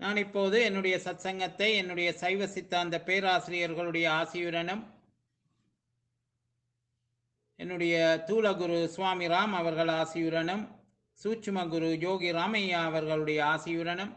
நான் இப்போது என்னுடைய சத்சங்கத்தை என்னுடைய சைவ சித்தாந்த பேராசிரியர்களுடைய ஆசியுடனும் என்னுடைய தூலகுரு சுவாமி ராம் அவர்கள் ஆசியுடனும் சூட்சும குரு யோகி ராமையா அவர்களுடைய ஆசியுடனும்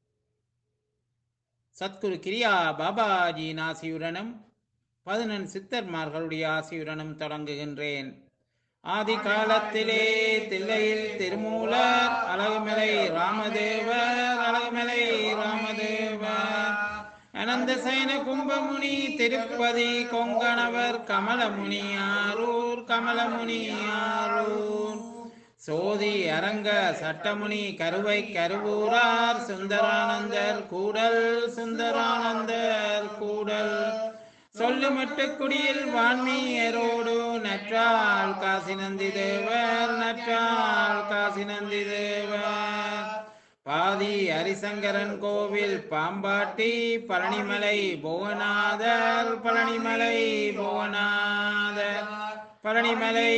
சத்குரு கிரியா பாபாஜியின் ஆசியுடனும் பதினெண் சித்தர்மார்களுடைய ஆசியுடனும் தொடங்குகின்றேன் ஆதி காலத்திலே தில்லையில் திருமூலர் அழகுமலை ராமதேவர் அழகுமலை ராமதேவர் அனந்த சைன கும்பமுனி திருப்பதி கொங்கணவர் கமலமுனி ஆரூர் கமலமுனி ஆரூர் சோதி அரங்க சட்டமுனி கருவை கருவூரார் சுந்தரானந்தர் கூடல் சுந்தரானந்தர் கூடல் சொல்லுமட்டு குடியில் வான்மீயரோடு நற்றால் காசி நந்தி தேவர் நற்றால் காசி நந்தி தேவர் பாதி ஹரிசங்கரன் கோவில் பாம்பாட்டி பழனிமலை புவனாதர் பழனிமலை புவனாதர் பழனிமலை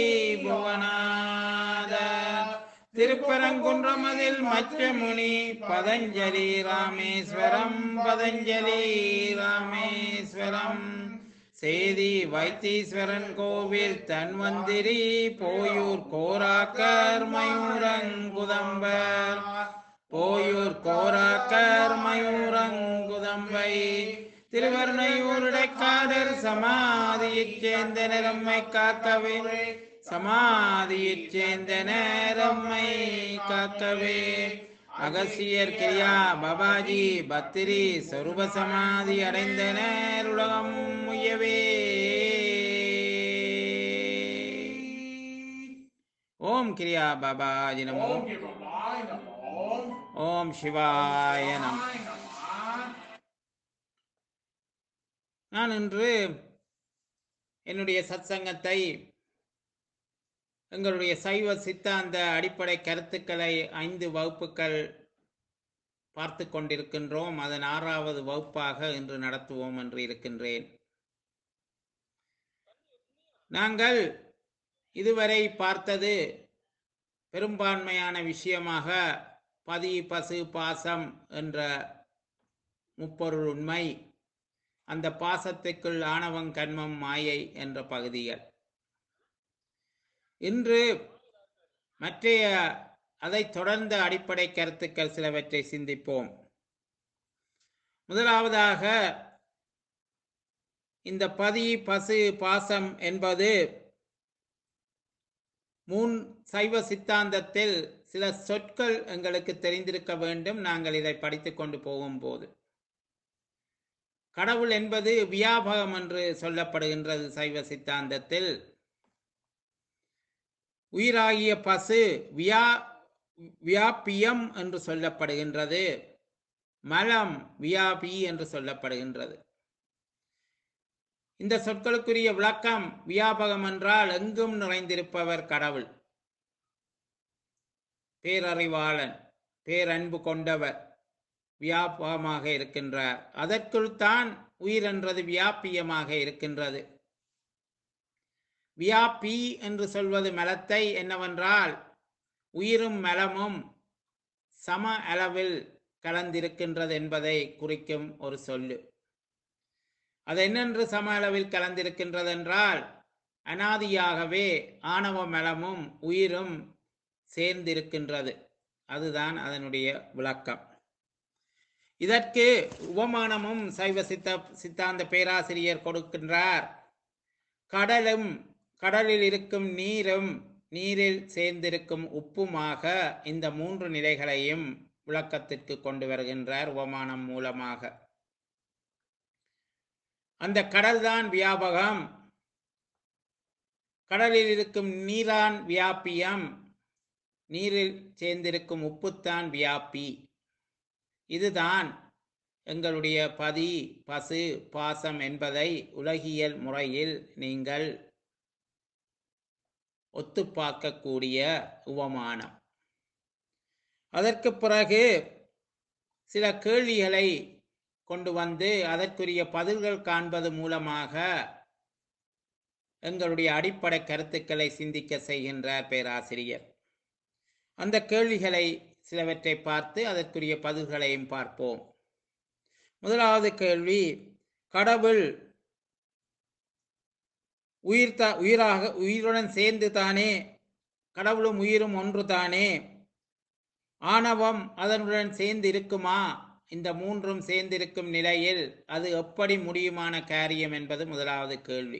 புவனாதர் திருப்பரங்குன்றமதில் மச்சமுனி பதஞ்சலி ராமேஸ்வரம் பதஞ்சலி ராமேஸ்வரம் சேதி வைத்தீஸ்வரன் கோவில் தன்வந்திரி போயூர் கோராக்கர் மயூரங்குதம்பர் போயூர் கோராக்கர் மயூரங்குதம்பை திருவர்ணையூருடைக்காடர் சமாதியைச் சேர்ந்த நிறம்மை காக்கவே சமாதியைச் சேர்ந்த நேரம்மை காக்கவே அகசியர் கிரியா பாபாஜி பத்திரி சொரூப சமாதி அடைந்தனர் உலகம் முயவே ஓம் கிரியா பாபாஜி நமோ ஓம் சிவாய நமோ ஓம் சிவாய நம சிவாய நம நான் இன்று என்னுடைய சத்சங்கத்தை எங்களுடைய சைவ சித்தாந்த அடிப்படை கருத்துக்களை ஐந்து வகுப்புகள் பார்த்து கொண்டிருக்கின்றோம் அதன் ஆறாவது வகுப்பாக இன்று நடத்துவோம் என்று இருக்கின்றேன் நாங்கள் இதுவரை பார்த்தது பெரும்பான்மையான விஷயமாக பதி பசு பாசம் என்ற முப்பொருள் உண்மை அந்த பாசத்துக்குள் ஆணவம் கண்மம் மாயை என்ற பகுதிகள் இன்று மற்றைய அதைத் தொடர்ந்த அடிப்படை கருத்துக்கள் சிலவற்றை சிந்திப்போம் முதலாவதாக இந்த பதி பசு பாசம் என்பது மூன் சைவ சித்தாந்தத்தில் சில சொற்கள் எங்களுக்கு தெரிந்திருக்க வேண்டும் நாங்கள் இதை படித்துக் கொண்டு போகும்போது கடவுள் என்பது வியாபகம் என்று சொல்லப்படுகின்றது சைவ சித்தாந்தத்தில் உயிராகிய பசு வியா வியாபியம் என்று சொல்லப்படுகின்றது மலம் வியாபி என்று சொல்லப்படுகின்றது இந்த சொற்களுக்குரிய விளக்கம் வியாபகம் என்றால் எங்கும் நிறைந்திருப்பவர் கடவுள் பேரறிவாளன் பேரன்பு கொண்டவர் வியாபகமாக இருக்கின்றார் அதற்குள் தான் உயிர் என்றது வியாபியமாக இருக்கின்றது வியாபி என்று சொல்வது மலத்தை என்னவென்றால் உயிரும் மலமும் சம அளவில் கலந்திருக்கின்றது என்பதை குறிக்கும் ஒரு சொல்லு அது என்னென்று சம அளவில் கலந்திருக்கின்றது என்றால் அனாதியாகவே ஆணவ மலமும் உயிரும் சேர்ந்திருக்கின்றது அதுதான் அதனுடைய விளக்கம் இதற்கு உபமானமும் சைவ சித்த சித்தாந்த பேராசிரியர் கொடுக்கின்றார் கடலும் கடலில் இருக்கும் நீரும் நீரில் சேர்ந்திருக்கும் உப்புமாக இந்த மூன்று நிலைகளையும் விளக்கத்திற்கு கொண்டு வருகின்றார் உபமானம் மூலமாக அந்த கடல்தான் வியாபகம் கடலில் இருக்கும் நீரான் வியாபியம் நீரில் சேர்ந்திருக்கும் உப்புத்தான் வியாபி இதுதான் எங்களுடைய பதி பசு பாசம் என்பதை உலகியல் முறையில் நீங்கள் ஒத்துப்பார்க்கக்கூடிய உவமானம் அதற்கு பிறகு சில கேள்விகளை கொண்டு வந்து அதற்குரிய பதில்கள் காண்பது மூலமாக எங்களுடைய அடிப்படை கருத்துக்களை சிந்திக்க செய்கின்றார் பேராசிரியர் அந்த கேள்விகளை சிலவற்றை பார்த்து அதற்குரிய பதில்களையும் பார்ப்போம் முதலாவது கேள்வி கடவுள் உயிர் தா உயிராக உயிருடன் சேர்ந்து தானே கடவுளும் உயிரும் ஒன்று தானே ஆணவம் அதனுடன் சேர்ந்து இருக்குமா இந்த மூன்றும் சேர்ந்திருக்கும் நிலையில் அது எப்படி முடியுமான காரியம் என்பது முதலாவது கேள்வி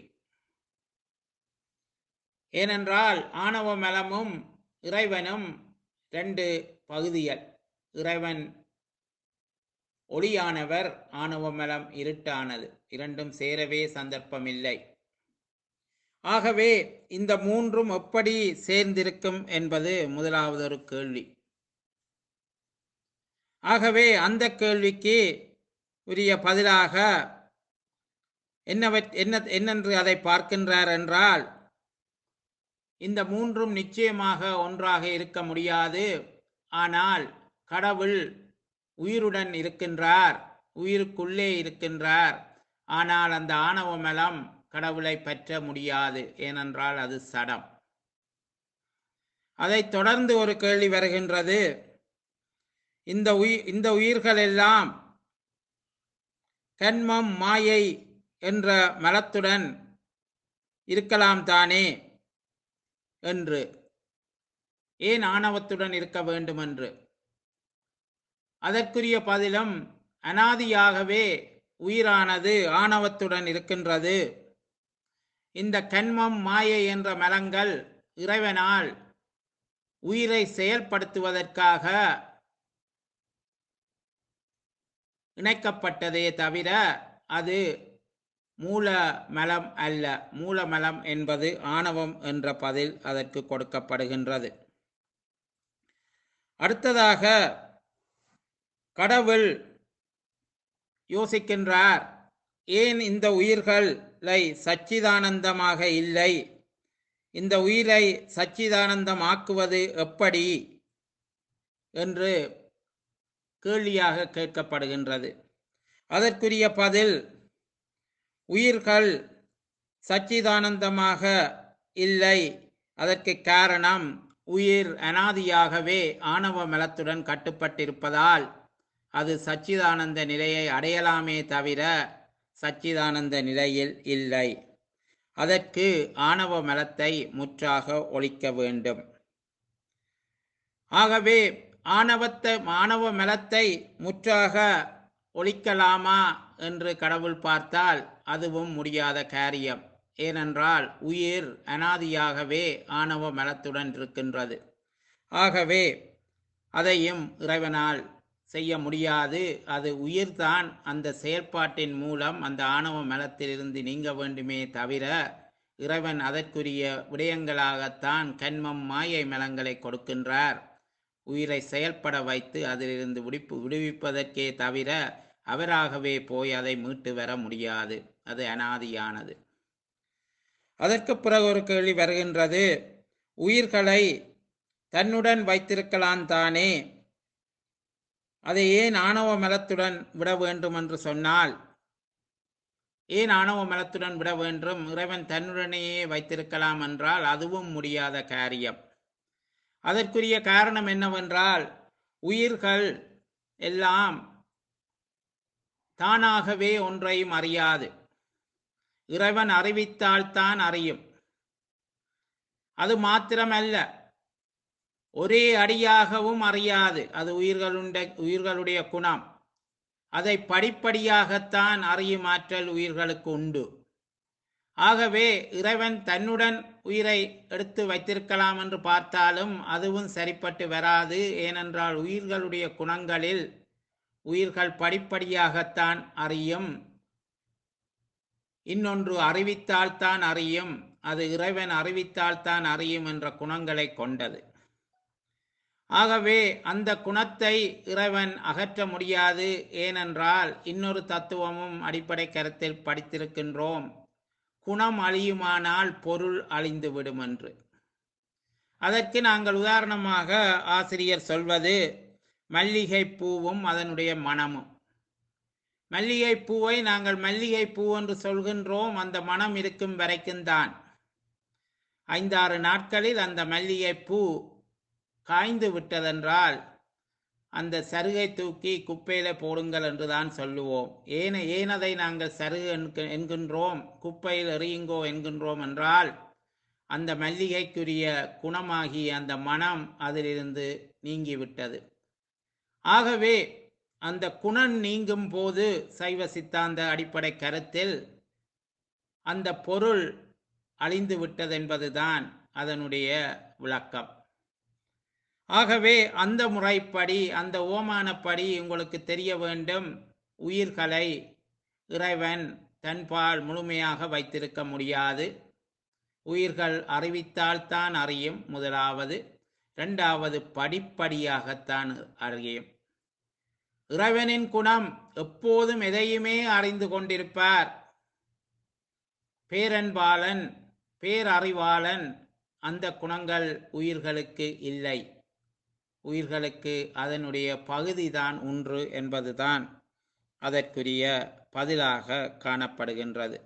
ஏனென்றால் ஆணவ மலமும் இறைவனும் ரெண்டு பகுதிகள் இறைவன் ஒளியானவர் ஆணவ மலம் இருட்டானது இரண்டும் சேரவே சந்தர்ப்பமில்லை ஆகவே இந்த மூன்றும் எப்படி சேர்ந்திருக்கும் என்பது முதலாவது ஒரு கேள்வி ஆகவே அந்த கேள்விக்கு உரிய பதிலாக என்னவற் என்ன என்னென்று அதை பார்க்கின்றார் என்றால் இந்த மூன்றும் நிச்சயமாக ஒன்றாக இருக்க முடியாது ஆனால் கடவுள் உயிருடன் இருக்கின்றார் உயிருக்குள்ளே இருக்கின்றார் ஆனால் அந்த ஆணவ மலம் கடவுளை பற்ற முடியாது ஏனென்றால் அது சடம் அதைத் தொடர்ந்து ஒரு கேள்வி வருகின்றது இந்த உயிர் இந்த உயிர்கள் எல்லாம் கண்மம் மாயை என்ற மலத்துடன் இருக்கலாம் தானே என்று ஏன் ஆணவத்துடன் இருக்க வேண்டும் என்று அதற்குரிய பதிலும் அனாதியாகவே உயிரானது ஆணவத்துடன் இருக்கின்றது இந்த கண்மம் மாயை என்ற மலங்கள் இறைவனால் உயிரை செயல்படுத்துவதற்காக இணைக்கப்பட்டதே தவிர அது மூல மலம் அல்ல மூலமலம் என்பது ஆணவம் என்ற பதில் அதற்கு கொடுக்கப்படுகின்றது அடுத்ததாக கடவுள் யோசிக்கின்றார் ஏன் இந்த உயிர்களை சச்சிதானந்தமாக இல்லை இந்த உயிரை சச்சிதானந்தமாக்குவது எப்படி என்று கேள்வியாக கேட்கப்படுகின்றது அதற்குரிய பதில் உயிர்கள் சச்சிதானந்தமாக இல்லை அதற்கு காரணம் உயிர் அனாதியாகவே ஆணவ மலத்துடன் கட்டுப்பட்டிருப்பதால் அது சச்சிதானந்த நிலையை அடையலாமே தவிர சச்சிதானந்த நிலையில் இல்லை அதற்கு ஆணவ மலத்தை முற்றாக ஒழிக்க வேண்டும் ஆகவே ஆணவத்தை ஆணவ மலத்தை முற்றாக ஒழிக்கலாமா என்று கடவுள் பார்த்தால் அதுவும் முடியாத காரியம் ஏனென்றால் உயிர் அனாதியாகவே ஆணவ மலத்துடன் இருக்கின்றது ஆகவே அதையும் இறைவனால் செய்ய முடியாது அது உயிர்தான் அந்த செயல்பாட்டின் மூலம் அந்த ஆணவ மலத்திலிருந்து நீங்க வேண்டுமே தவிர இறைவன் அதற்குரிய விடயங்களாகத்தான் கண்மம் மாயை மலங்களை கொடுக்கின்றார் உயிரை செயல்பட வைத்து அதிலிருந்து விடுப்பு விடுவிப்பதற்கே தவிர அவராகவே போய் அதை மீட்டு வர முடியாது அது அனாதியானது அதற்கு பிறகு ஒரு கேள்வி வருகின்றது உயிர்களை தன்னுடன் வைத்திருக்கலாம் தானே அதை ஏன் ஆணவ மலத்துடன் விட வேண்டும் என்று சொன்னால் ஏன் ஆணவ மலத்துடன் விட வேண்டும் இறைவன் தன்னுடனேயே வைத்திருக்கலாம் என்றால் அதுவும் முடியாத காரியம் அதற்குரிய காரணம் என்னவென்றால் உயிர்கள் எல்லாம் தானாகவே ஒன்றையும் அறியாது இறைவன் அறிவித்தால்தான் அறியும் அது மாத்திரமல்ல ஒரே அடியாகவும் அறியாது அது உயிர்களுடைய உயிர்களுடைய குணம் அதை படிப்படியாகத்தான் அறியும் ஆற்றல் உயிர்களுக்கு உண்டு ஆகவே இறைவன் தன்னுடன் உயிரை எடுத்து வைத்திருக்கலாம் என்று பார்த்தாலும் அதுவும் சரிப்பட்டு வராது ஏனென்றால் உயிர்களுடைய குணங்களில் உயிர்கள் படிப்படியாகத்தான் அறியும் இன்னொன்று அறிவித்தால்தான் அறியும் அது இறைவன் அறிவித்தால்தான் அறியும் என்ற குணங்களை கொண்டது ஆகவே அந்த குணத்தை இறைவன் அகற்ற முடியாது ஏனென்றால் இன்னொரு தத்துவமும் அடிப்படை கருத்தில் படித்திருக்கின்றோம் குணம் அழியுமானால் பொருள் அழிந்துவிடும் என்று அதற்கு நாங்கள் உதாரணமாக ஆசிரியர் சொல்வது மல்லிகை பூவும் அதனுடைய மனமும் மல்லிகை பூவை நாங்கள் மல்லிகை பூ என்று சொல்கின்றோம் அந்த மனம் இருக்கும் வரைக்கும் தான் ஐந்தாறு நாட்களில் அந்த மல்லிகை பூ காய்ந்து விட்டதென்றால் அந்த சருகை தூக்கி குப்பையில போடுங்கள் என்று தான் சொல்லுவோம் ஏன ஏனதை நாங்கள் சருகு என்க- என்கின்றோம் குப்பையில் எறியுங்கோ என்கின்றோம் என்றால் அந்த மல்லிகைக்குரிய குணமாகிய அந்த மனம் அதிலிருந்து நீங்கிவிட்டது ஆகவே அந்த குணம் நீங்கும் போது சைவ சித்தாந்த அடிப்படை கருத்தில் அந்த பொருள் அழிந்து விட்டதென்பதுதான் அதனுடைய விளக்கம் ஆகவே அந்த முறைப்படி அந்த ஓமானப்படி உங்களுக்கு தெரிய வேண்டும் உயிர்களை இறைவன் தன்பால் முழுமையாக வைத்திருக்க முடியாது உயிர்கள் அறிவித்தால்தான் அறியும் முதலாவது இரண்டாவது படிப்படியாகத்தான் அறியும் இறைவனின் குணம் எப்போதும் எதையுமே அறிந்து கொண்டிருப்பார் பேரன்பாளன் பேரறிவாளன் அந்த குணங்கள் உயிர்களுக்கு இல்லை உயிர்களுக்கு அதனுடைய பகுதிதான் ஒன்று என்பதுதான் அதற்குரிய பதிலாக காணப்படுகின்றது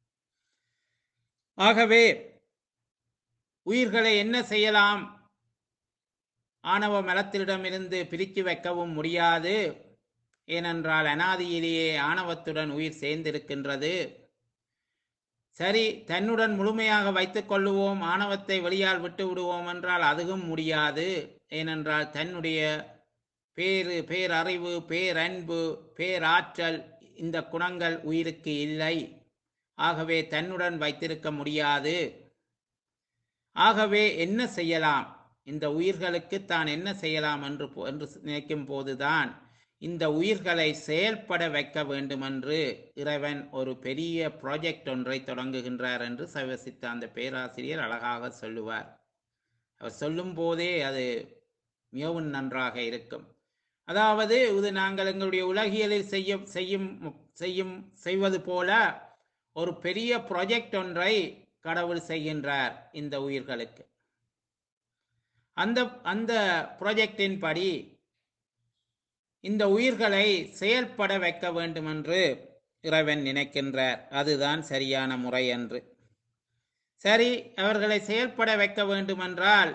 ஆகவே உயிர்களை என்ன செய்யலாம் ஆணவ மலத்திடமிருந்து பிரித்து வைக்கவும் முடியாது ஏனென்றால் அனாதியிலேயே ஆணவத்துடன் உயிர் சேர்ந்திருக்கின்றது சரி தன்னுடன் முழுமையாக வைத்துக் கொள்ளுவோம் ஆணவத்தை வெளியால் விட்டு விடுவோம் என்றால் அதுவும் முடியாது ஏனென்றால் தன்னுடைய பேரு பேரறிவு பேரன்பு பேராற்றல் இந்த குணங்கள் உயிருக்கு இல்லை ஆகவே தன்னுடன் வைத்திருக்க முடியாது ஆகவே என்ன செய்யலாம் இந்த உயிர்களுக்கு தான் என்ன செய்யலாம் என்று போ- என்று நினைக்கும் போதுதான் இந்த உயிர்களை செயல்பட வைக்க வேண்டும் என்று இறைவன் ஒரு பெரிய ப்ராஜெக்ட் ஒன்றை தொடங்குகின்றார் என்று சைவ சித்தாந்த பேராசிரியர் அழகாக சொல்லுவார் அவர் சொல்லும் போதே அது மிகவும் நன்றாக இருக்கும் அதாவது இது நாங்கள் எங்களுடைய உலகியலில் செய்ய செய்யும் செய்யும் செய்வது போல ஒரு பெரிய ப்ராஜெக்ட் ஒன்றை கடவுள் செய்கின்றார் இந்த உயிர்களுக்கு அந்த அந்த ப்ராஜெக்டின் படி இந்த உயிர்களை செயல்பட வைக்க வேண்டும் என்று இறைவன் நினைக்கின்றார் அதுதான் சரியான முறை என்று சரி அவர்களை செயல்பட வைக்க வேண்டுமென்றால்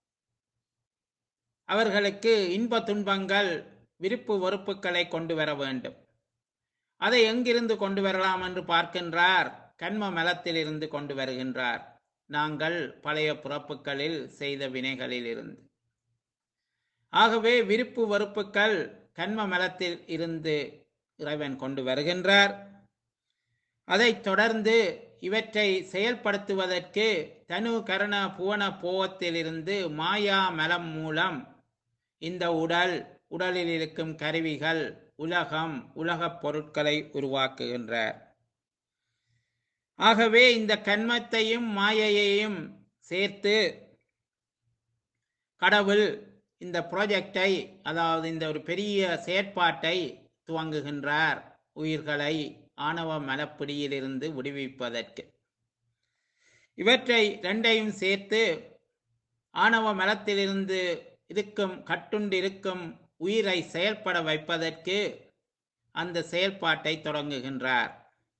அவர்களுக்கு இன்ப துன்பங்கள் விருப்பு வெறுப்புகளை கொண்டு வர வேண்டும் அதை எங்கிருந்து கொண்டு வரலாம் என்று பார்க்கின்றார் கண்ம மலத்திலிருந்து கொண்டு வருகின்றார் நாங்கள் பழைய பிறப்புகளில் செய்த வினைகளில் இருந்து ஆகவே விருப்பு வெறுப்புகள் கண்ம மலத்தில் இருந்து இறைவன் கொண்டு வருகின்றார் அதைத் தொடர்ந்து இவற்றை செயல்படுத்துவதற்கு தனு கரண புவன போகத்திலிருந்து மாயா மலம் மூலம் இந்த உடல் உடலில் இருக்கும் கருவிகள் உலகம் உலகப் பொருட்களை உருவாக்குகின்றார் ஆகவே இந்த கண்மத்தையும் மாயையையும் சேர்த்து கடவுள் இந்த ப்ராஜெக்டை அதாவது இந்த ஒரு பெரிய செயற்பாட்டை துவங்குகின்றார் உயிர்களை ஆணவ மலப்பிடியிலிருந்து விடுவிப்பதற்கு இவற்றை ரெண்டையும் சேர்த்து ஆணவ மலத்திலிருந்து இருக்கும் கட்டுண்டு இருக்கும் உயிரை செயல்பட வைப்பதற்கு அந்த செயல்பாட்டை தொடங்குகின்றார்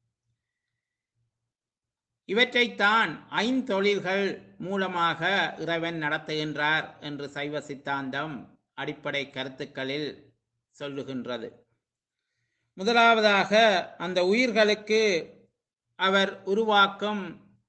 இவற்றைத்தான் ஐந்தொழில்கள் மூலமாக இறைவன் நடத்துகின்றார் என்று சைவ சித்தாந்தம் அடிப்படை கருத்துக்களில் சொல்லுகின்றது முதலாவதாக அந்த உயிர்களுக்கு அவர் உருவாக்கும்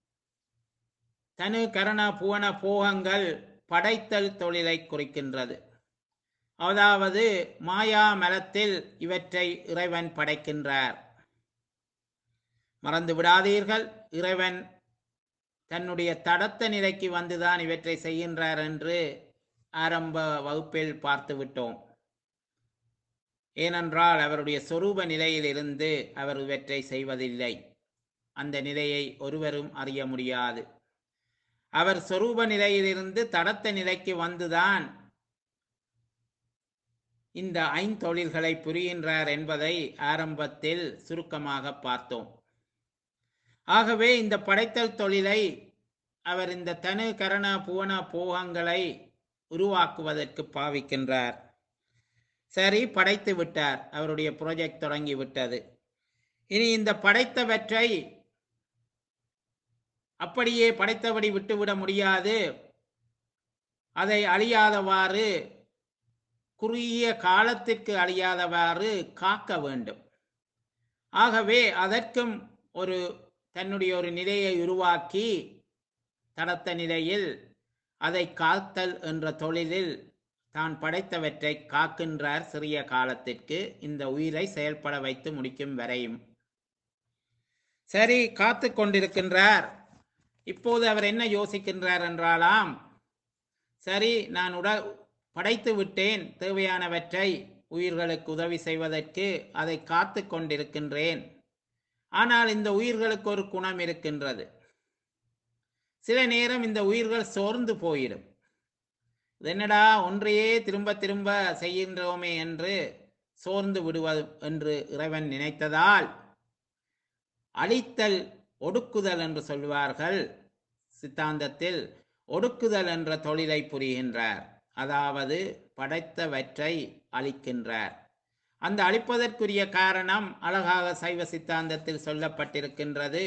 தனு கரண புவன போகங்கள் படைத்தல் தொழிலை குறிக்கின்றது அதாவது மாயா மலத்தில் இவற்றை இறைவன் படைக்கின்றார் மறந்து விடாதீர்கள் இறைவன் தன்னுடைய தடத்த நிலைக்கு வந்துதான் இவற்றை செய்கின்றார் என்று ஆரம்ப வகுப்பில் பார்த்து விட்டோம் ஏனென்றால் அவருடைய சொரூப நிலையிலிருந்து அவர் இவற்றை செய்வதில்லை அந்த நிலையை ஒருவரும் அறிய முடியாது அவர் சொரூப நிலையிலிருந்து தடத்த நிலைக்கு வந்துதான் இந்த ஐந்தொழில்களை புரிகின்றார் என்பதை ஆரம்பத்தில் சுருக்கமாக பார்த்தோம் ஆகவே இந்த படைத்தல் தொழிலை அவர் இந்த தனு கரண புவன போகங்களை உருவாக்குவதற்கு பாவிக்கின்றார் சரி படைத்து விட்டார் அவருடைய ப்ராஜெக்ட் தொடங்கி விட்டது இனி இந்த படைத்தவற்றை அப்படியே படைத்தபடி விட்டுவிட முடியாது அதை அழியாதவாறு குறுகிய காலத்திற்கு அழியாதவாறு காக்க வேண்டும் ஆகவே அதற்கும் ஒரு தன்னுடைய ஒரு நிலையை உருவாக்கி தடத்த நிலையில் அதை காத்தல் என்ற தொழிலில் தான் படைத்தவற்றை காக்கின்றார் சிறிய காலத்திற்கு இந்த உயிரை செயல்பட வைத்து முடிக்கும் வரையும் சரி காத்து கொண்டிருக்கின்றார் இப்போது அவர் என்ன யோசிக்கின்றார் என்றாலாம் சரி நான் உட படைத்து விட்டேன் தேவையானவற்றை உயிர்களுக்கு உதவி செய்வதற்கு அதை காத்து கொண்டிருக்கின்றேன் ஆனால் இந்த உயிர்களுக்கு ஒரு குணம் இருக்கின்றது சில நேரம் இந்த உயிர்கள் சோர்ந்து போயிடும் இது என்னடா ஒன்றையே திரும்ப திரும்ப செய்கின்றோமே என்று சோர்ந்து விடுவது என்று இறைவன் நினைத்ததால் அழித்தல் ஒடுக்குதல் என்று சொல்வார்கள் சித்தாந்தத்தில் ஒடுக்குதல் என்ற தொழிலை புரிகின்றார் அதாவது படைத்தவற்றை அழிக்கின்றார் அந்த அழிப்பதற்குரிய காரணம் அழகாக சைவ சித்தாந்தத்தில் சொல்லப்பட்டிருக்கின்றது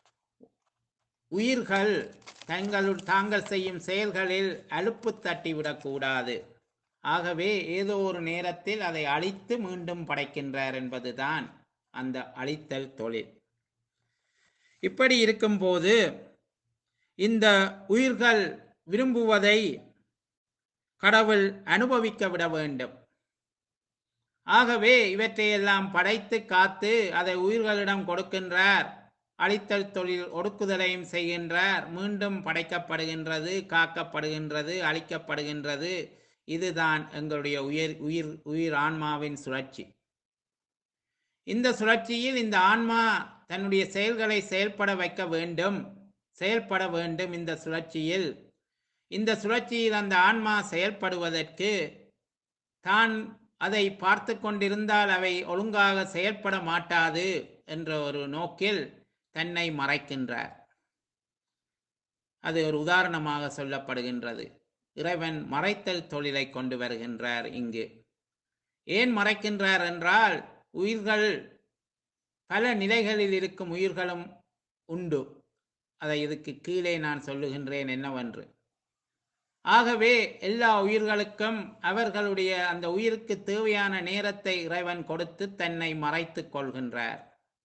உயிர்கள் தங்களுள் தாங்கள் செய்யும் செயல்களில் அலுப்பு தட்டிவிடக்கூடாது ஆகவே ஏதோ ஒரு நேரத்தில் அதை அழித்து மீண்டும் படைக்கின்றார் என்பதுதான் அந்த அழித்தல் தொழில் இப்படி இருக்கும்போது இந்த உயிர்கள் விரும்புவதை கடவுள் அனுபவிக்க விட வேண்டும் ஆகவே இவற்றையெல்லாம் படைத்து காத்து அதை உயிர்களிடம் கொடுக்கின்றார் அழித்தல் தொழில் ஒடுக்குதலையும் செய்கின்றார் மீண்டும் படைக்கப்படுகின்றது காக்கப்படுகின்றது அழிக்கப்படுகின்றது இதுதான் எங்களுடைய உயிர் உயிர் உயிர் ஆன்மாவின் சுழற்சி இந்த சுழற்சியில் இந்த ஆன்மா தன்னுடைய செயல்களை செயல்பட வைக்க வேண்டும் செயல்பட வேண்டும் இந்த சுழற்சியில் இந்த சுழற்சியில் அந்த ஆன்மா செயல்படுவதற்கு தான் அதை பார்த்து கொண்டிருந்தால் அவை ஒழுங்காக செயல்பட மாட்டாது என்ற ஒரு நோக்கில் தன்னை மறைக்கின்றார் அது ஒரு உதாரணமாக சொல்லப்படுகின்றது இறைவன் மறைத்தல் தொழிலை கொண்டு வருகின்றார் இங்கு ஏன் மறைக்கின்றார் என்றால் உயிர்கள் பல நிலைகளில் இருக்கும் உயிர்களும் உண்டு அதை இதுக்கு கீழே நான் சொல்லுகின்றேன் என்னவென்று ஆகவே எல்லா உயிர்களுக்கும் அவர்களுடைய அந்த உயிருக்கு தேவையான நேரத்தை இறைவன் கொடுத்து தன்னை மறைத்துக் கொள்கின்றார்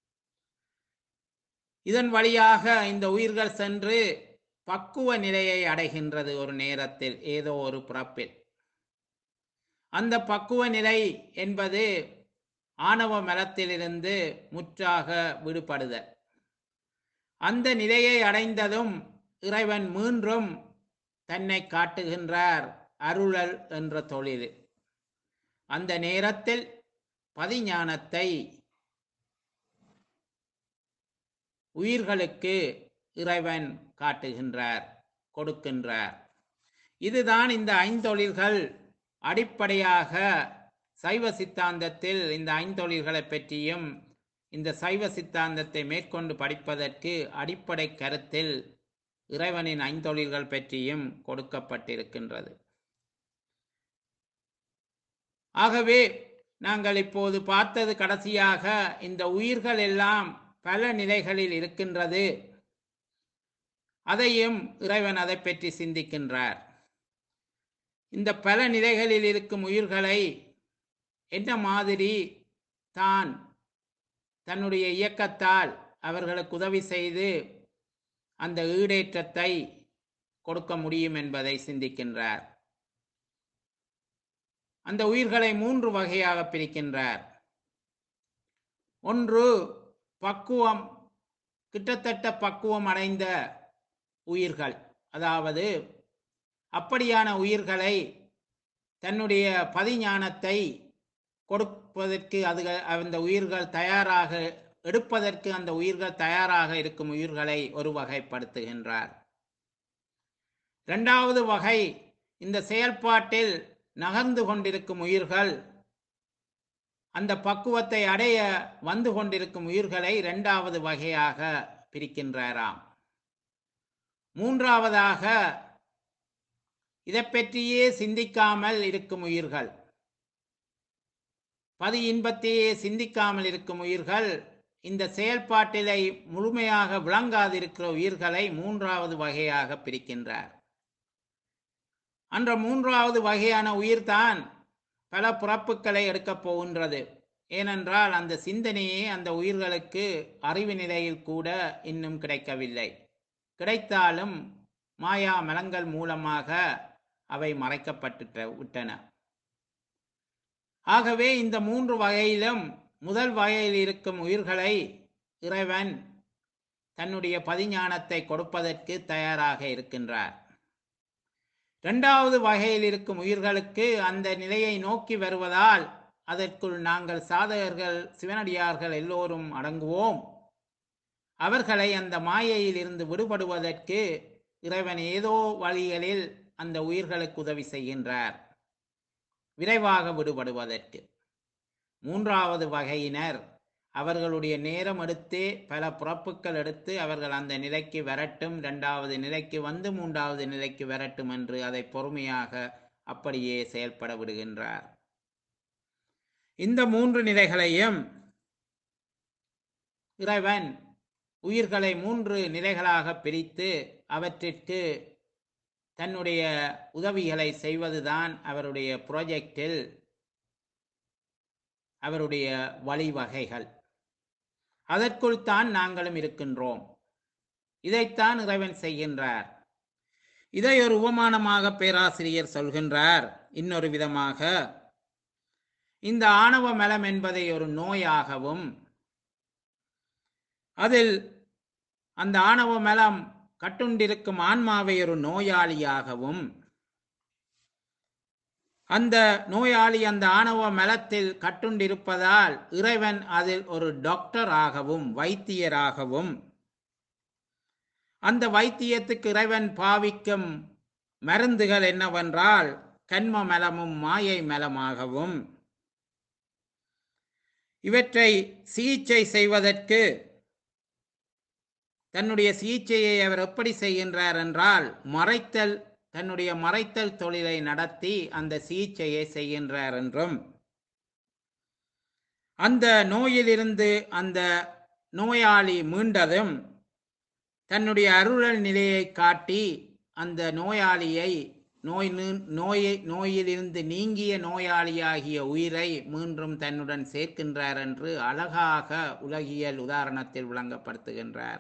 இதன் வழியாக இந்த உயிர்கள் சென்று பக்குவ நிலையை அடைகின்றது ஒரு நேரத்தில் ஏதோ ஒரு பிறப்பில் அந்த பக்குவ நிலை என்பது ஆணவ மலத்திலிருந்து முற்றாக விடுபடுதல் அந்த நிலையை அடைந்ததும் இறைவன் மீண்டும் தன்னை காட்டுகின்றார் அருளல் என்ற தொழில் அந்த நேரத்தில் பதிஞானத்தை உயிர்களுக்கு இறைவன் காட்டுகின்றார் கொடுக்கின்றார் இதுதான் இந்த ஐந்தொழில்கள் அடிப்படையாக சைவ சித்தாந்தத்தில் இந்த ஐந்தொழில்களை பற்றியும் இந்த சைவ சித்தாந்தத்தை மேற்கொண்டு படிப்பதற்கு அடிப்படை கருத்தில் இறைவனின் ஐந்தொழில்கள் பற்றியும் கொடுக்கப்பட்டிருக்கின்றது ஆகவே நாங்கள் இப்போது பார்த்தது கடைசியாக இந்த உயிர்கள் எல்லாம் பல நிலைகளில் இருக்கின்றது அதையும் இறைவன் அதை பற்றி சிந்திக்கின்றார் இந்த பல நிலைகளில் இருக்கும் உயிர்களை என்ன மாதிரி தான் தன்னுடைய இயக்கத்தால் அவர்களுக்கு உதவி செய்து அந்த ஈடேற்றத்தை கொடுக்க முடியும் என்பதை சிந்திக்கின்றார் அந்த உயிர்களை மூன்று வகையாக பிரிக்கின்றார் ஒன்று பக்குவம் கிட்டத்தட்ட பக்குவம் அடைந்த உயிர்கள் அதாவது அப்படியான உயிர்களை தன்னுடைய பதிஞானத்தை கொடுப்பதற்கு அது அந்த உயிர்கள் தயாராக எடுப்பதற்கு அந்த உயிர்கள் தயாராக இருக்கும் உயிர்களை ஒரு வகைப்படுத்துகின்றார் இரண்டாவது வகை இந்த செயல்பாட்டில் நகர்ந்து கொண்டிருக்கும் உயிர்கள் அந்த பக்குவத்தை அடைய வந்து கொண்டிருக்கும் உயிர்களை இரண்டாவது வகையாக பிரிக்கின்றாராம் மூன்றாவதாக இதை பற்றியே சிந்திக்காமல் இருக்கும் உயிர்கள் பதி இன்பத்தையே சிந்திக்காமல் இருக்கும் உயிர்கள் இந்த செயல்பாட்டிலை முழுமையாக விளங்காதிருக்கிற உயிர்களை மூன்றாவது வகையாக பிரிக்கின்றார் அன்ற மூன்றாவது வகையான உயிர்தான் பல பிறப்புகளை எடுக்கப் போகின்றது ஏனென்றால் அந்த சிந்தனையே அந்த உயிர்களுக்கு அறிவு நிலையில் கூட இன்னும் கிடைக்கவில்லை கிடைத்தாலும் மாயா மலங்கள் மூலமாக அவை மறைக்கப்பட்டு விட்டன ஆகவே இந்த மூன்று வகையிலும் முதல் வகையில் இருக்கும் உயிர்களை இறைவன் தன்னுடைய பதிஞானத்தை கொடுப்பதற்கு தயாராக இருக்கின்றார் இரண்டாவது வகையில் இருக்கும் உயிர்களுக்கு அந்த நிலையை நோக்கி வருவதால் அதற்குள் நாங்கள் சாதகர்கள் சிவனடியார்கள் எல்லோரும் அடங்குவோம் அவர்களை அந்த மாயையில் இருந்து விடுபடுவதற்கு இறைவன் ஏதோ வழிகளில் அந்த உயிர்களுக்கு உதவி செய்கின்றார் விரைவாக விடுபடுவதற்கு மூன்றாவது வகையினர் அவர்களுடைய நேரம் எடுத்தே பல பிறப்புகள் எடுத்து அவர்கள் அந்த நிலைக்கு வரட்டும் இரண்டாவது நிலைக்கு வந்து மூன்றாவது நிலைக்கு வரட்டும் என்று அதை பொறுமையாக அப்படியே செயல்பட விடுகின்றார் இந்த மூன்று நிலைகளையும் இறைவன் உயிர்களை மூன்று நிலைகளாக பிரித்து அவற்றிற்கு தன்னுடைய உதவிகளை செய்வதுதான் அவருடைய புரோஜெக்டில் அவருடைய வழிவகைகள் அதற்குள் தான் நாங்களும் இருக்கின்றோம் இதைத்தான் இறைவன் செய்கின்றார் இதை ஒரு உபமானமாக பேராசிரியர் சொல்கின்றார் இன்னொரு விதமாக இந்த ஆணவ மலம் என்பதை ஒரு நோயாகவும் அதில் அந்த ஆணவ மலம் கட்டுண்டிருக்கும் ஆன்மாவை ஒரு நோயாளியாகவும் அந்த நோயாளி அந்த ஆணவ மலத்தில் கட்டுண்டிருப்பதால் இறைவன் அதில் ஒரு டாக்டர் ஆகவும் வைத்தியராகவும் அந்த வைத்தியத்துக்கு இறைவன் பாவிக்கும் மருந்துகள் என்னவென்றால் கண்ம மலமும் மாயை மலமாகவும் இவற்றை சிகிச்சை செய்வதற்கு தன்னுடைய சிகிச்சையை அவர் எப்படி செய்கின்றார் என்றால் மறைத்தல் தன்னுடைய மறைத்தல் தொழிலை நடத்தி அந்த சிகிச்சையை செய்கின்றார் என்றும் அந்த நோயிலிருந்து அந்த நோயாளி மீண்டதும் தன்னுடைய அருளல் நிலையை காட்டி அந்த நோயாளியை நோய் நீ- நோயை நோயிலிருந்து நீங்கிய நோயாளியாகிய உயிரை மீண்டும் தன்னுடன் சேர்க்கின்றார் என்று அழகாக உலகியல் உதாரணத்தில் விளங்கப்படுத்துகின்றார்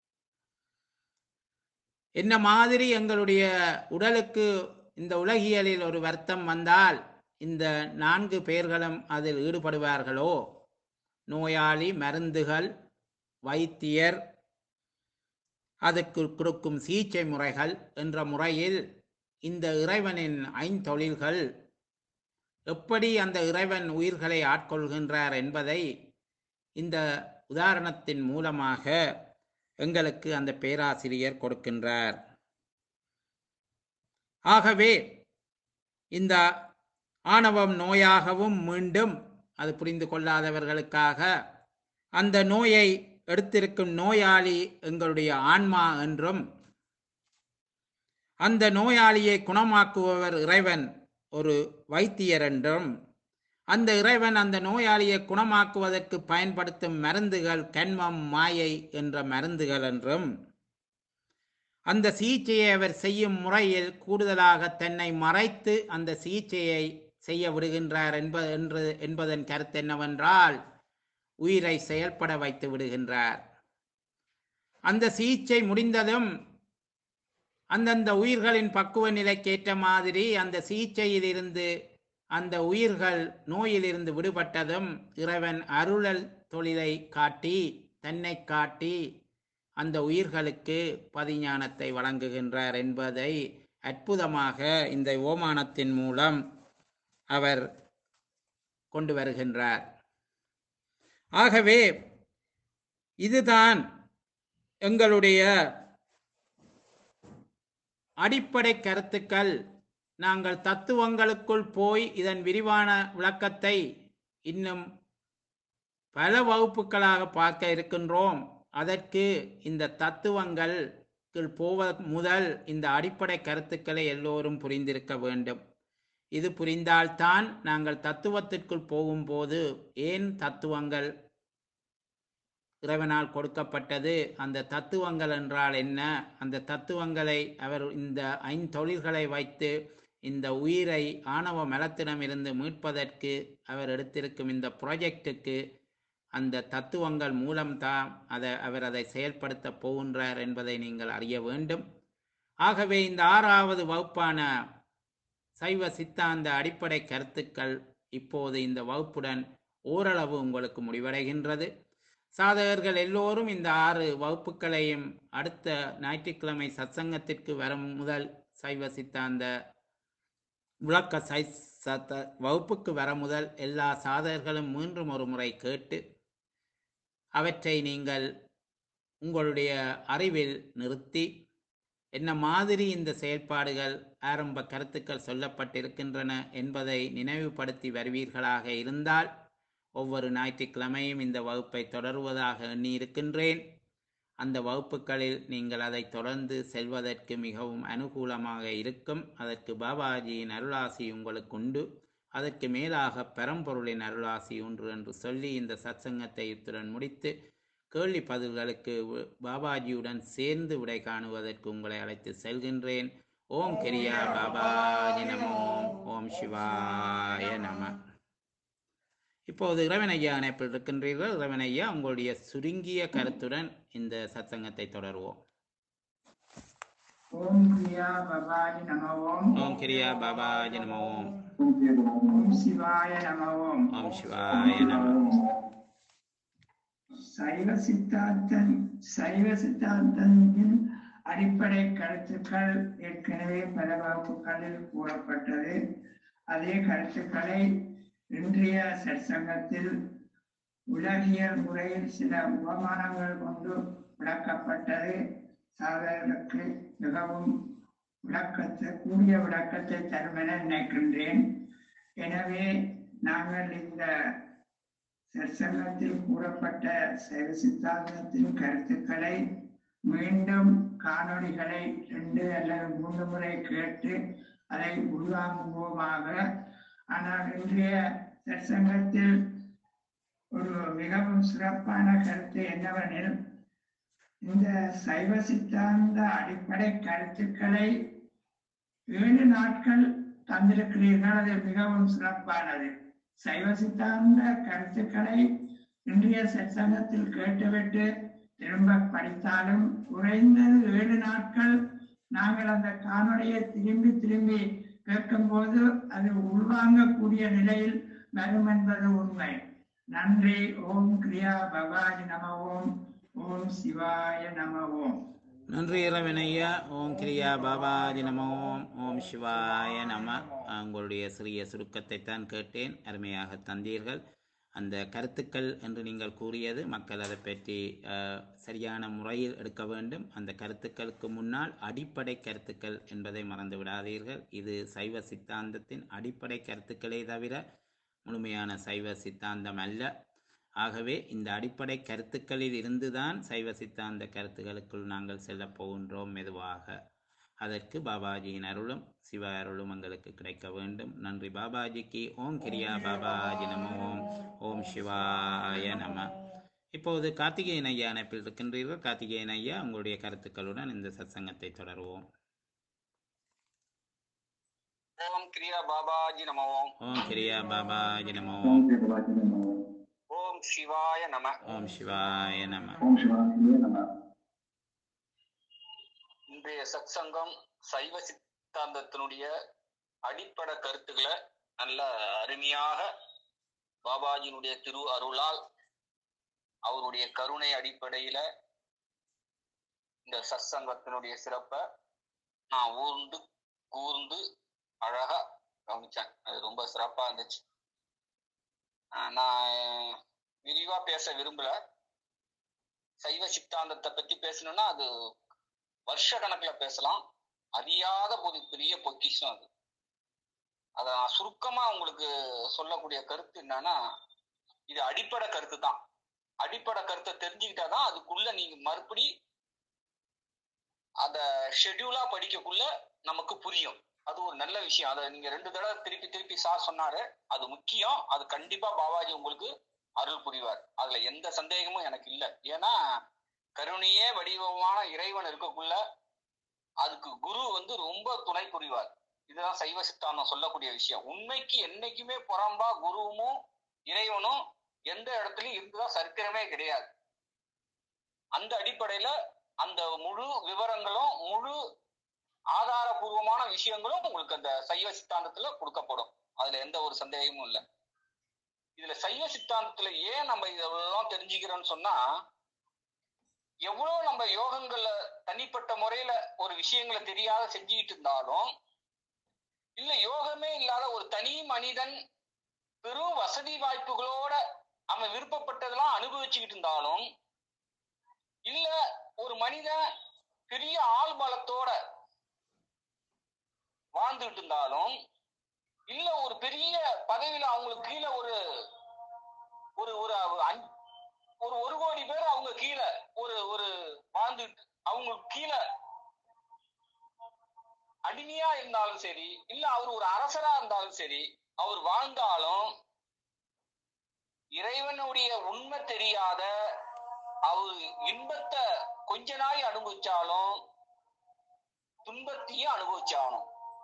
என்ன மாதிரி எங்களுடைய உடலுக்கு இந்த உலகியலில் ஒரு வருத்தம் வந்தால் இந்த நான்கு பேர்களும் அதில் ஈடுபடுவார்களோ நோயாளி மருந்துகள் வைத்தியர் அதுக்கு கொடுக்கும் சிகிச்சை முறைகள் என்ற முறையில் இந்த இறைவனின் ஐந்தொழில்கள் எப்படி அந்த இறைவன் உயிர்களை ஆட்கொள்கின்றார் என்பதை இந்த உதாரணத்தின் மூலமாக எங்களுக்கு அந்த பேராசிரியர் கொடுக்கின்றார் ஆகவே இந்த ஆணவம் நோயாகவும் மீண்டும் அது புரிந்து கொள்ளாதவர்களுக்காக அந்த நோயை எடுத்திருக்கும் நோயாளி எங்களுடைய ஆன்மா என்றும் அந்த நோயாளியை குணமாக்குபவர் இறைவன் ஒரு வைத்தியர் என்றும் அந்த இறைவன் அந்த நோயாளியை குணமாக்குவதற்கு பயன்படுத்தும் மருந்துகள் கண்மம் மாயை என்ற மருந்துகள் என்றும் அந்த சிகிச்சையை அவர் செய்யும் முறையில் கூடுதலாக தன்னை மறைத்து அந்த சிகிச்சையை செய்ய விடுகின்றார் என்ப என்று என்பதன் கருத்து என்னவென்றால் உயிரை செயல்பட வைத்து விடுகின்றார் அந்த சிகிச்சை முடிந்ததும் அந்தந்த உயிர்களின் பக்குவ நிலைக்கேற்ற மாதிரி அந்த சிகிச்சையிலிருந்து அந்த உயிர்கள் நோயிலிருந்து விடுபட்டதும் இறைவன் அருளல் தொழிலை காட்டி தன்னை காட்டி அந்த உயிர்களுக்கு பதிஞானத்தை வழங்குகின்றார் என்பதை அற்புதமாக இந்த ஓமானத்தின் மூலம் அவர் கொண்டு வருகின்றார் ஆகவே இதுதான் எங்களுடைய அடிப்படை கருத்துக்கள் நாங்கள் தத்துவங்களுக்குள் போய் இதன் விரிவான விளக்கத்தை இன்னும் பல வகுப்புகளாக பார்க்க இருக்கின்றோம் அதற்கு இந்த தத்துவங்கள் போவ முதல் இந்த அடிப்படை கருத்துக்களை எல்லோரும் புரிந்திருக்க வேண்டும் இது புரிந்தால்தான் நாங்கள் தத்துவத்திற்குள் போகும்போது ஏன் தத்துவங்கள் இறைவனால் கொடுக்கப்பட்டது அந்த தத்துவங்கள் என்றால் என்ன அந்த தத்துவங்களை அவர் இந்த ஐந்தொழில்களை வைத்து இந்த உயிரை ஆணவ மலத்திடமிருந்து மீட்பதற்கு அவர் எடுத்திருக்கும் இந்த ப்ராஜெக்டுக்கு அந்த தத்துவங்கள் மூலம்தான் அதை அவர் அதை செயல்படுத்த போகின்றார் என்பதை நீங்கள் அறிய வேண்டும் ஆகவே இந்த ஆறாவது வகுப்பான சைவ சித்தாந்த அடிப்படை கருத்துக்கள் இப்போது இந்த வகுப்புடன் ஓரளவு உங்களுக்கு முடிவடைகின்றது சாதகர்கள் எல்லோரும் இந்த ஆறு வகுப்புகளையும் அடுத்த ஞாயிற்றுக்கிழமை சத்சங்கத்திற்கு வரும் முதல் சைவ சித்தாந்த விளக்க சை சத்த வகுப்புக்கு வர முதல் எல்லா சாதகர்களும் மீண்டும் ஒரு முறை கேட்டு அவற்றை நீங்கள் உங்களுடைய அறிவில் நிறுத்தி என்ன மாதிரி இந்த செயல்பாடுகள் ஆரம்ப கருத்துக்கள் சொல்லப்பட்டிருக்கின்றன என்பதை நினைவுபடுத்தி வருவீர்களாக இருந்தால் ஒவ்வொரு ஞாயிற்றுக்கிழமையும் இந்த வகுப்பை தொடருவதாக எண்ணியிருக்கின்றேன் அந்த வகுப்புகளில் நீங்கள் அதை தொடர்ந்து செல்வதற்கு மிகவும் அனுகூலமாக இருக்கும் அதற்கு பாபாஜியின் அருளாசி உங்களுக்கு உண்டு அதற்கு மேலாக பரம்பொருளின் அருளாசி ஒன்று என்று சொல்லி இந்த சத்சங்கத்தை இத்துடன் முடித்து கேள்வி பதில்களுக்கு வு- பாபாஜியுடன் சேர்ந்து விடை காணுவதற்கு உங்களை அழைத்து செல்கின்றேன் ஓம் கிரியா பாபாஜி நமோ ஓம் சிவாய நம இப்போது இறைவனையா இணைப்பில் இருக்கின்றீர்கள் இறைவனையா உங்களுடைய சுருங்கிய கருத்துடன் இந்த சத்சங்கத்தை தொடருவோம் ஓம் கிரியா பவாஜி நம ஓம் ஓம் கிரியா பாபாஜி நமோ ஓம் ஓம் சிவாய நம ஓம் ஓம் சிவாய நம சைவ சித்தாந்தன் சைவ சித்தாந்தத்தின் அடிப்படை கருத்துக்கள் ஏற்கனவே பல வகுப்புகளில் கூறப்பட்டது அதே கருத்துக்களை இன்றைய சற்சங்கத்தில் உலகியல் முறையில் சில உபமானங்கள் கொண்டு விளக்கப்பட்டது சாதகர்களுக்கு மிகவும் விளக்கத்தை கூடிய விளக்கத்தை தரும் என நினைக்கின்றேன் எனவே நாங்கள் இந்த சற்சங்கத்தில் கூறப்பட்ட சைவ சித்தாந்தத்தின் கருத்துக்களை மீண்டும் காணொளிகளை ரெண்டு அல்லது மூன்று முறை கேட்டு அதை உள்வாங்குவோமாக ஆனால் இன்றைய சற்சங்கத்தில் ஒரு மிகவும் சிறப்பான கருத்து என்னவெனில் இந்த சைவ சித்தாந்த அடிப்படை கருத்துக்களை ஏழு நாட்கள் தந்திருக்கிறீர்கள் அது மிகவும் சிறப்பானது சைவ சித்தாந்த கருத்துக்களை இன்றைய சத்சங்கத்தில் கேட்டுவிட்டு திரும்ப படித்தாலும் குறைந்தது ஏழு நாட்கள் நாங்கள் அந்த காணொளியை திரும்பி திரும்பி கேட்கும்போது அது உள்வாங்கக்கூடிய நிலையில் வரும் என்பது உண்மை நன்றி ஓம் கிரியா பவாஜி நம ஓம் ஓம் சிவாய நம ஓம் நன்றி இறைவனையா ஓம் கிரியா பாபாஜி நம ஓம் ஓம் சிவாய நம உங்களுடைய சிறிய சுருக்கத்தை தான் கேட்டேன் அருமையாக தந்தீர்கள் அந்த கருத்துக்கள் என்று நீங்கள் கூறியது மக்கள் அதை பற்றி அஹ், சரியான முறையில் எடுக்க வேண்டும் அந்த கருத்துக்களுக்கு முன்னால் அடிப்படை கருத்துக்கள் என்பதை மறந்து விடாதீர்கள் இது சைவ சித்தாந்தத்தின் அடிப்படை கருத்துக்களே தவிர முழுமையான சைவ சித்தாந்தம் அல்ல ஆகவே இந்த அடிப்படை கருத்துக்களில் இருந்துதான் சைவ சித்தாந்த கருத்துக்களுக்குள் நாங்கள் செல்லப் போகின்றோம் மெதுவாக அதற்கு பாபாஜியின் அருளும் சிவ அருளும் எங்களுக்கு கிடைக்க வேண்டும் நன்றி பாபாஜிக்கு ஓம் கிரியா பாபாஜி நம ஓம் ஓம் சிவாய நம இப்போது கார்த்திகேயன் ஐயா அணைப்பில் இருக்கின்றீர்கள் கார்த்திகேயன் ஐயா உங்களுடைய கருத்துக்களுடன் இந்த சத்சங்கத்தை தொடருவோம் ஓம் கிரியா பாபாஜி நம ஓம் ஓம் கிரியா பாபாஜி நம ஓம் ஓம் சிவாய நம ஓம் சிவாய நம இன்றைய சத்சங்கம் சைவ சித்தாந்தத்தினுடைய அடிப்படை கருத்துக்களை நல்ல அருமையாக பாபாஜியினுடைய திரு அருளால் அவருடைய கருணை அடிப்படையில இந்த சத்சங்கத்தினுடைய சிறப்பை நான் ஊர்ந்து கூர்ந்து அழகா கவனிச்சேன் அது ரொம்ப சிறப்பா இருந்துச்சு ஆஹ் நான் விரிவா பேச விரும்பல சைவ சித்தாந்தத்தை பத்தி பேசணும்னா அது வருஷ கணக்குல பேசலாம் அறியாத ஒரு பெரிய பொக்கிஷம் அது அத நான் சுருக்கமா உங்களுக்கு சொல்லக்கூடிய கருத்து என்னன்னா இது அடிப்படை கருத்து தான் அடிப்படை கருத்தை தெரிஞ்சுக்கிட்டாதான் அதுக்குள்ள நீங்க மறுபடி அத ஷெட்யூலா படிக்கக்குள்ள நமக்கு புரியும் அது ஒரு நல்ல விஷயம் அதை நீங்க ரெண்டு தடவை திருப்பி திருப்பி சார் சொன்னாரு அது முக்கியம் அது கண்டிப்பா பாபாஜி உங்களுக்கு அருள் புரிவார் அதுல எந்த சந்தேகமும் எனக்கு இல்லை ஏன்னா கருணையே வடிவமான இறைவன் இருக்கக்குள்ள அதுக்கு குரு வந்து ரொம்ப துணை புரிவார் இதுதான் சைவ சித்தாந்தம் சொல்லக்கூடிய விஷயம் உண்மைக்கு என்னைக்குமே புறம்பா குருவும் இறைவனும் எந்த இடத்துலயும் இருந்ததா சரித்திரமே கிடையாது அந்த அடிப்படையில அந்த முழு விவரங்களும் முழு ஆதாரபூர்வமான விஷயங்களும் உங்களுக்கு அந்த சைவ சித்தாந்தத்துல கொடுக்கப்படும் அதுல எந்த ஒரு சந்தேகமும் இல்லை இதுல சைவ சித்தாந்தத்துல ஏன் நம்ம இதெல்லாம் தெரிஞ்சுக்கிறோம்னு சொன்னா எவ்வளவு நம்ம யோகங்கள்ல தனிப்பட்ட முறையில ஒரு விஷயங்களை தெரியாத செஞ்சுக்கிட்டு இருந்தாலும் இல்ல யோகமே இல்லாத ஒரு தனி மனிதன் பெரும் வசதி வாய்ப்புகளோட அவன் விருப்பப்பட்டதெல்லாம் அனுபவிச்சுக்கிட்டு இருந்தாலும் இல்ல ஒரு மனிதன் பெரிய ஆள் பலத்தோட வாழ்ந்துட்டு இருந்தாலும் இல்ல ஒரு பெரிய பதவியில அவங்களுக்கு கீழே ஒரு ஒரு ஒரு அஞ்- ஒரு ஒரு கோடி பேர் அவங்க கீழே ஒரு ஒரு வாழ்ந்துட்டு அவங்களுக்கு கீழே அடிமையா இருந்தாலும் சரி இல்ல அவர் ஒரு அரசரா இருந்தாலும் சரி அவர் வாழ்ந்தாலும் இறைவனுடைய உண்மை தெரியாத அவர் இன்பத்தை கொஞ்ச நாள் அனுபவிச்சாலும் துன்பத்தையும் அனுபவிச்சாகணும்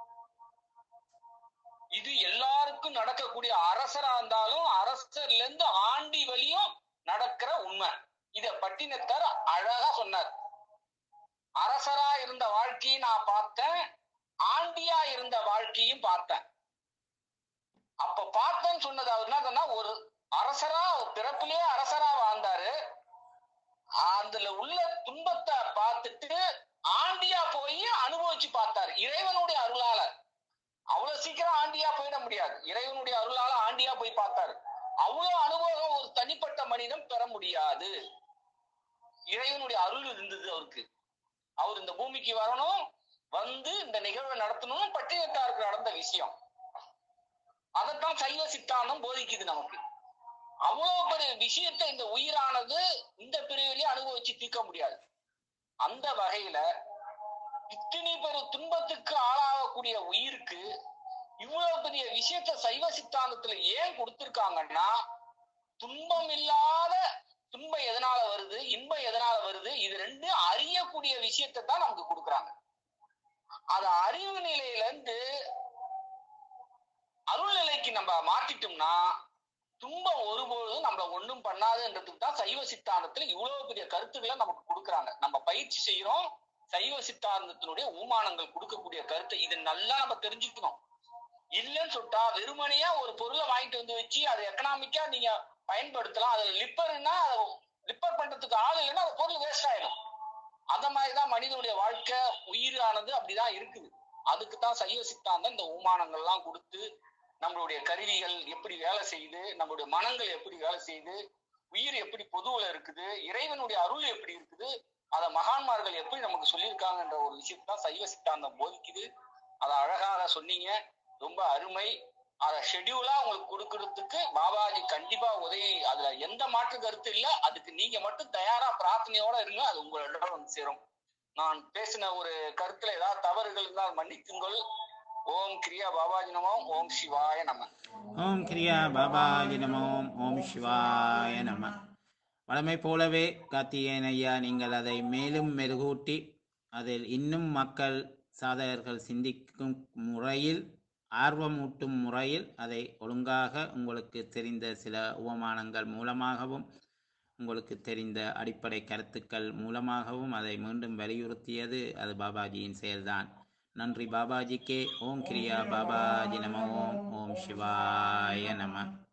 இது எல்லாருக்கும் நடக்கக்கூடிய அரசரா இருந்தாலும் அரசர்ல இருந்து ஆண்டி வழியும் நடக்கிற உண்மை இத பட்டினத்தார் அழகா சொன்னார் அரசரா இருந்த வாழ்க்கையை நான் பார்த்தேன் ஆண்டியா இருந்த வாழ்க்கையும் பார்த்தேன் அப்ப பார்த்தேன்னு சொன்னது அவர் என்ன சொன்னா ஒரு அரசரா பிறப்பிலேயே அரசரா வாழ்ந்தாரு அதுல உள்ள துன்பத்தை பார்த்துட்டு ஆண்டியா போய் அனுபவிச்சு பார்த்தாரு இறைவனுடைய அருளால அவ்வளவு சீக்கிரம் ஆண்டியா போயிட முடியாது இறைவனுடைய அருளால ஆண்டியா போய் பார்த்தாரு அவ்வளவு அனுபவம் ஒரு தனிப்பட்ட மனிதன் பெற முடியாது இறைவனுடைய அருள் இருந்தது அவருக்கு அவர் இந்த பூமிக்கு வரணும் வந்து இந்த நிகழ்வை நடத்தணும் பட்டினத்தாருக்கு நடந்த விஷயம் அதைத்தான் சைவ சித்தாந்தம் போதிக்குது நமக்கு அவ்வளவு பெரிய விஷயத்தை இந்த உயிரானது இந்த பிரிவிலேயே அனுபவிச்சு தீர்க்க முடியாது அந்த வகையில இத்தனை பெரும் துன்பத்துக்கு ஆளாகக்கூடிய உயிருக்கு இவ்வளவு பெரிய விஷயத்த சைவ சித்தாந்தத்துல ஏன் கொடுத்திருக்காங்கன்னா துன்பம் இல்லாத துன்பம் எதனால வருது இன்பம் எதனால வருது இது ரெண்டு அறியக்கூடிய விஷயத்தை தான் நமக்கு கொடுக்குறாங்க அது அறிவு நிலையில இருந்து அருள் நிலைக்கு நம்ம மாத்திட்டோம்னா துன்பம் ஒருபொழுதும் நம்மள ஒண்ணும் பண்ணாதுன்றதுக்கு தான் சைவ சித்தாந்தத்துல இவ்வளவு பெரிய கருத்துக்களை நமக்கு கொடுக்குறாங்க நம்ம பயிற்சி செய்யறோம் சைவ சித்தாந்தத்தினுடைய ஊமானங்கள் கொடுக்கக்கூடிய கருத்தை இது நல்லா நம்ம தெரிஞ்சுக்கணும் இல்லைன்னு சொல்லிட்டா வெறுமனையா ஒரு பொருளை வாங்கிட்டு வந்து வச்சு அது எக்கனாமிக்கா நீங்க பயன்படுத்தலாம் அதுல லிப்பர்னா அதை லிப்பர் பண்றதுக்கு ஆள் இல்லைன்னா அந்த பொருள் வேஸ்ட் ஆயிடும் அந்த மாதிரிதான் மனிதனுடைய வாழ்க்கை உயிரானது அப்படிதான் இருக்குது அதுக்கு தான் சைவ சித்தாந்தம் இந்த ஊமானங்கள்லாம் கொடுத்து நம்மளுடைய கருவிகள் எப்படி வேலை செய்யுது நம்மளுடைய மனங்கள் எப்படி வேலை செய்யுது உயிர் எப்படி பொதுவுல இருக்குது இறைவனுடைய அருள் எப்படி இருக்குது அத மகான்மார்கள் எப்படி நமக்கு சொல்லியிருக்காங்கன்ற ஒரு விஷயத்தை தான் சைவ சித்தாந்தம் போதிக்குது அதை அழகாக சொன்னீங்க ரொம்ப அருமை அத ஷெட்யூலா உங்களுக்கு கொடுக்கறதுக்கு பாபாஜி கண்டிப்பா உதவி அதுல எந்த மாற்று கருத்து இல்ல அதுக்கு நீங்க மட்டும் தயாரா பிரார்த்தனையோட இருங்க அது உங்களோட வந்து சேரும் நான் பேசின ஒரு கருத்துல ஏதாவது தவறுகள் இருந்தால் மன்னிக்குங்கள் ஓம் கிரியா பாபாஜி நமோம் ஓம் சிவாய நம ஓம் கிரியா பாபாஜி நமோம் ஓம் சிவாய நம வழமை போலவே கார்த்திகேயன் ஐயா நீங்கள் அதை மேலும் மெருகூட்டி அதில் இன்னும் மக்கள் சாதகர்கள் சிந்திக்கும் முறையில் ஆர்வமூட்டும் முறையில் அதை ஒழுங்காக உங்களுக்கு தெரிந்த சில உபமானங்கள் மூலமாகவும் உங்களுக்கு தெரிந்த அடிப்படை கருத்துக்கள் மூலமாகவும் அதை மீண்டும் வலியுறுத்தியது அது பாபாஜியின் செயல்தான் நன்றி பாபாஜிக்கே ஓம் கிரியா பாபாஜி நம ஓம் ஓம் சிவாய நம